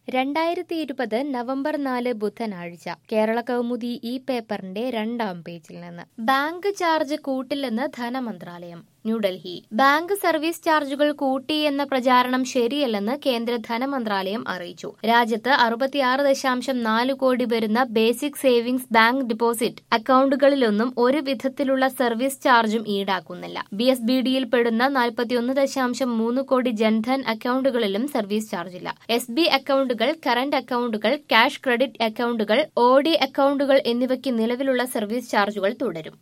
രണ്ടായിരത്തി ഇരുപത് നവംബർ നാല് ബുധനാഴ്ച കേരള കൗമുദി ഈ പേപ്പറിന്റെ രണ്ടാം പേജിൽ നിന്ന് ബാങ്ക് ചാർജ് കൂട്ടില്ലെന്ന് ധനമന്ത്രാലയം ന്യൂഡൽഹി ബാങ്ക് സർവീസ് ചാർജുകൾ കൂട്ടി എന്ന പ്രചാരണം ശരിയല്ലെന്ന് കേന്ദ്ര ധനമന്ത്രാലയം അറിയിച്ചു രാജ്യത്ത് അറുപത്തിയാറ് ദശാംശം നാല് കോടി വരുന്ന ബേസിക് സേവിംഗ്സ് ബാങ്ക് ഡിപ്പോസിറ്റ് അക്കൌണ്ടുകളിലൊന്നും ഒരു വിധത്തിലുള്ള സർവീസ് ചാർജും ഈടാക്കുന്നില്ല ബി എസ് ബി ഡിയിൽ പെടുന്ന നാൽപ്പത്തിയൊന്ന് ദശാംശം മൂന്ന് കോടി ജൻധൻ അക്കൌണ്ടുകളിലും സർവീസ് ചാർജില്ല എസ് ബി അക്കൌണ്ടുകൾ കറന്റ് അക്കൌണ്ടുകൾ ക്യാഷ് ക്രെഡിറ്റ് അക്കൌണ്ടുകൾ ഒ ഡി അക്കൌണ്ടുകൾ എന്നിവയ്ക്ക് നിലവിലുള്ള സർവീസ് ചാർജുകൾ തുടരും